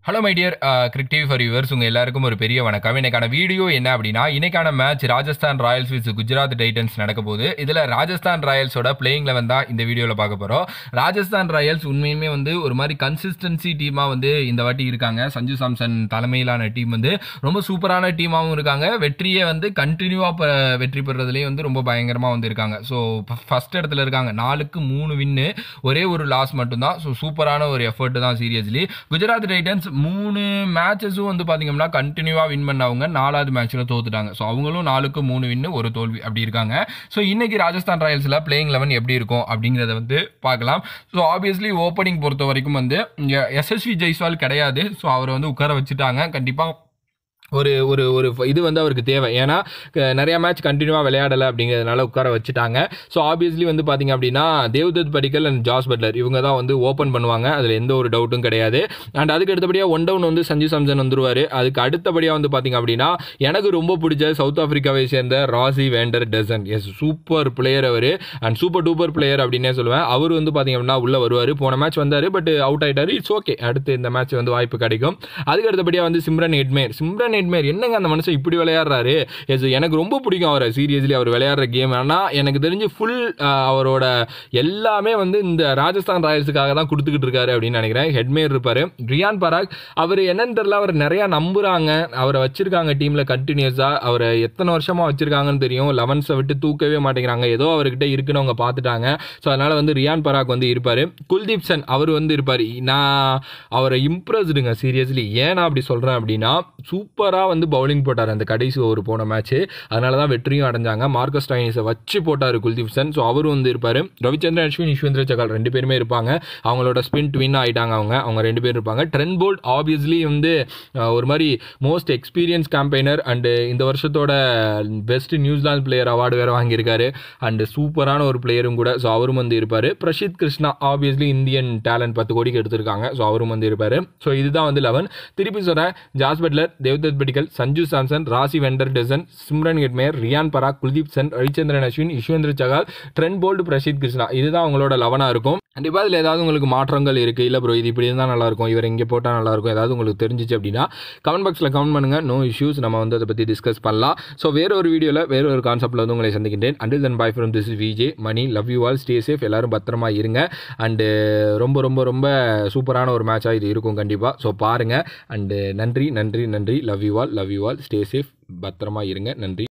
hello my dear cric TV for yours உங்கள் எல்லாருக்கும் ஒரு பெரிய வணக்கம் இன்னைக்கான வீடியோ என்ன அப்படின்னா இன்னைக்கான match Rajasthan Royals with Gujarat Titans நடக்க போகுது இதில் ராஜஸ்தான் ராயல்ஸோட பிளேயிங் லெவன் தான் இந்த வீடியோவில் பார்க்க போகிறோம் ராஜஸ்தான் ராயல்ஸ் உண்மையுமே வந்து ஒரு மாதிரி கன்சிஸ்டன்சி டீமாக வந்து இந்த வாட்டி இருக்காங்க சஞ்சு சாம்சன் தலைமையிலான டீம் வந்து ரொம்ப சூப்பரான டீமாகவும் இருக்காங்க வெற்றியை வந்து கண்டினியூவாக வெற்றி பெறுறதுலேயும் வந்து ரொம்ப பயங்கரமாக வந்து இருக்காங்க ஸோ ஃபஸ்ட் இடத்துல இருக்காங்க நாலுக்கு மூணு வின்னு ஒரே ஒரு லாஸ் மட்டும்தான் ஸோ சூப்பரான ஒரு எஃபர்ட் தான் சீரியஸ்லி குஜராத் டைட்டன்ஸ் மூணு மேட்சஸும் வந்து பார்த்தீங்கன்னா கண்டினியூவாக வின் பண்ணவங்க நாலாவது மேட்ச்சில் தோத்துட்டாங்க ஸோ அவங்களும் நாலுக்கு மூணு வின்னு ஒரு தோல்வி அப்படி இருக்காங்க ஸோ இன்னைக்கு ராஜஸ்தான் ராயல்ஸில் பிளேயிங் லெவன் எப்படி இருக்கும் அப்படிங்கிறத வந்து பார்க்கலாம் ஸோ ஆப்வியஸ்லி ஓப்பனிங் பொறுத்த வரைக்கும் வந்து எஸ்எஸ்வி ஜெய்ஸ்வால் கிடையாது ஸோ அவரை வந்து உட்கார வச்சுட்டாங்க கண்டிப்பாக ஒரு ஒரு ஒரு இது வந்து அவருக்கு தேவை ஏன்னா க- நிறைய மேட்ச் கண்டினியூவாக விளையாடலை அப்படிங்கிறதுனால உட்கார வச்சுட்டாங்க ஸோ ஆப்வியஸ்லி வந்து பார்த்தீங்க அப்படின்னா Devdutt Padikkal and Jos Buttler இவங்க தான் வந்து ஓப்பன் பண்ணுவாங்க அதில் எந்த ஒரு டவுட்டும் கிடையாது அண்ட் அதுக்கு அடுத்தபடியாக ஒன் டவுன் வந்து சஞ்சு சாம்சன் வந்துருவார் அதுக்கு அடுத்தபடியாக வந்து பார்த்தீங்க அப்படின்னா எனக்கு ரொம்ப பிடிச்ச சவுத் ஆப்பிரிக்காவை சேர்ந்த Rassie van der Dussen is super player அவர் அண்ட் சூப்பர் டூப்பர் பிளேயர் அப்படின்னே சொல்லுவேன் அவர் வந்து பார்த்தீங்க அப்படின்னா உள்ளே வருவார் போன மேட்ச் வந்தார் பட் அவுட் ஆயிட்டாரு இட்ஸ் ஓகே அடுத்து இந்த மேட்ச் வந்து வாய்ப்பு கிடைக்கும் அதுக்கு அடுத்தபடியாக வந்து சிம்ரன் ஹெட்மேர் சிம்ரன் ஹெட்மேர் என்னங்க அந்த மனுஷன் இப்படி விளையாடுறாரு எஸ் எனக்கு ரொம்ப பிடிக்கும் அவரை சீரியஸ்லி அவர் விளையாடுற கேம் ஆனால் எனக்கு தெரிஞ்சு ஃபுல் அவரோட எல்லாமே வந்து இந்த ராஜஸ்தான் ராயல்ஸுக்காக தான் கொடுத்துக்கிட்டு இருக்காரு அப்படின்னு நினைக்கிறேன் ஹெட்மேர் இருப்பார் ரியான் பராக் அவர் என்னன்னு தெரியல அவர் நிறையா நம்புறாங்க அவரை வச்சிருக்காங்க டீமில் கண்டினியூஸாக அவரை எத்தனை வருஷமாக வச்சிருக்காங்கன்னு தெரியும் லெவன்ஸை விட்டு தூக்கவே மாட்டேங்கிறாங்க ஏதோ அவர்கிட்ட இருக்குன்னு அவங்க பார்த்துட்டாங்க ஸோ அதனால் வந்து ரியான் பராக் வந்து இருப்பார் குல்தீப் சென் அவர் வந்து இருப்பார் நான் அவரை இம்ப்ரெஸ்டுங்க சீரியஸ்லி ஏன் நான் அப்படி சொல்கிறேன் அப்படின்னா சூப்பராக வந்து பவுலிங் போட்டார் அந்த கடைசி ஒரு போன மேட்ச்சு அதனால தான் வெற்றியும் அடைஞ்சாங்க மார்க்கஸ் டைனிஸை வச்சு போட்டார் குல்தீப் சென் ஸோ அவரும் வந்து இருப்பார் ரவிச்சந்திரன் அஸ்வின் யுஷ்வேந்திர சகால் ரெண்டு பேருமே இருப்பாங்க அவங்களோட ஸ்பின் ட்வின் ஆயிட்டாங்க அவங்க அவங்க ரெண்டு பேரும் இருப்பாங்க ட்ரென் போல்ட் ஆப்வியஸ்லி வந்து அஹ், ஒரு மாதிரி மோஸ்ட் எக்ஸ்பீரியன்ஸ் கேம்பெயினர் அண்டு இந்த வருஷத்தோட பெஸ்ட் நியூசிலாந்து பிளேயர் அவார்டு வேறு வாங்கியிருக்காரு அண்டு சூப்பரான ஒரு பிளேயரும் கூட ஸோ அவரும் வந்து இருப்பார் Prasidh Krishna obviously Indian talent பத்து கோடிக்கு எடுத்திருக்காங்க ஸோ அவரும் வந்து இருப்பார் ஸோ இதுதான் வந்து லெவன் திருப்பி சொல்கிறேன் Jos Buttler Devdutt Padikkal Sanju Samson Rassie van der Dussen Shimron Hetmyer Riyan Parag Kuldeep Sen Ravichandran Ashwin Yuzvendra Chahal Trent Boult Prasidh Krishna இதுதான் அவங்களோட லெவனாக இருக்கும் கண்டிப்பாக இதில் ஏதாவது உங்களுக்கு மாற்றங்கள் இருக்குது இல்லை ப்ரோ இது இப்படி இருந்தால் நல்லாயிருக்கும் இவர் இங்கே போட்டால் நல்லாயிருக்கும் ஏதாவது உங்களுக்கு தெரிஞ்சிச்சு அப்படின்னா கமெண்ட் பாக்ஸில் கமெண்ட் பண்ணுங்கள் நோ இஷ்யூஸ் நம்ம வந்து அதை பற்றி டிஸ்கஸ் பண்ணலாம் ஸோ வேற ஒரு வீடியோவில் வேற ஒரு கான்செப்ட்டில் வந்து உங்களை சந்திக்கின்றேன் until then bye from this VJ Mani love you all stay safe எல்லாரும் பத்திரமா இருங்க அண்டு ரொம்ப ரொம்ப ரொம்ப சூப்பரான ஒரு மேட்சாக இது இருக்கும் கண்டிப்பாக ஸோ பாருங்கள் அண்டு நன்றி நன்றி நன்றி love you all love you all stay safe பத்திரமா இருங்க நன்றி